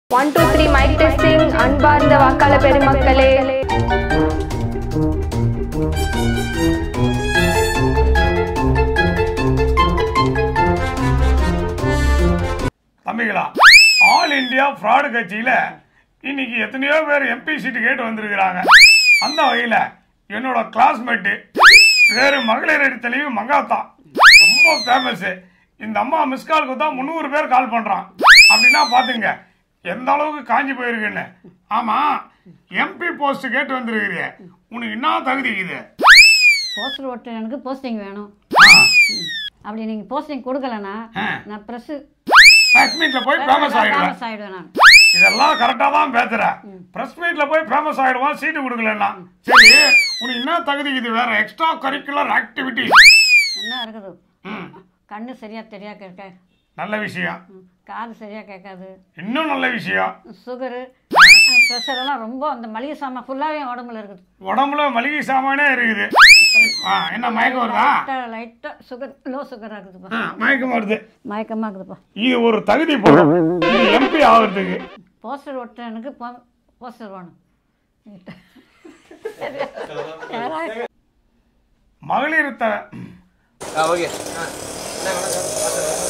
One two three mic testing அன்பார்ந்த வாக்காளர் பெருமக்களே தம்பிகளா ஆல் இந்தியா ஃப்ராடு கட்சியில இன்னைக்கு எத்தனையோ பேர் எம்பி சீட்டு கேட்டு வந்திருக்கிறாங்க அந்த வகையில என்னோட கிளாஸ்மேட்டு வேறு மகளிர் அடி தெளிவு மங்காத்தா ரொம்ப ஃபேமஸ் இந்த அம்மா மிஸ் காலுக்கு தான் முந்நூறு பேர் கால் பண்றான் அப்படின்னா பாத்துங்க எந்த அளவுக்கு காஞ்சி போயிருக்குன்னு ஆமா எம்பி போஸ்ட் கேட்டு வந்திருக்கிறிய உனக்கு என்ன தகுதி இது போஸ்டர் ஓட்டு எனக்கு போஸ்டிங் வேணும் ஆ, அப்படி நீங்க போஸ்டிங் கொடுக்கலனா ஆ. நான் ப்ரெஸ் press meetல போய் ஃபேமஸ் ஆயிடுவேன் ஃபேமஸ் ஆயிடுவேன் நான் இதெல்லாம் கரெக்டா தான் பேசுற பிரஸ் மீட்ல போய் ஃபேமஸ் ஆயிடுவான் சீட்டு கொடுக்கலன்னா சரி உனக்கு என்ன தகுதி இது வேற எக்ஸ்ட்ரா கரிக்குலர் ஆக்டிவிட்டி என்ன இருக்குது கண்ணு சரியா தெரியா கேட்க நல்ல விஷயம் ம், காது சரியா கேட்காது இன்னும் நல்ல விஷயம் சுகரு ப்ரெஷர் எல்லாம் ரொம்ப அந்த மளிகை சாமான் ஃபுல்லாகவே என் உடம்புல இருக்குது உடம்புல மளிகை சாமானே இருக்குது ஆ, என்ன மயக்கம் வருதா லைட்டாக லைட்டாக சுகர் லோ சுகராக இருக்குதுப்பா ஆ, மயக்கம் வருது மயக்கமாக இருக்குதுப்பா இது ஒரு தகுதி போடும் இது எம்பி ஆகிறதுக்கு போஸ்டர் ஒட்ட எனக்கு போஸ்டர் வேணும் யாரா- மகளிர் த ஓகே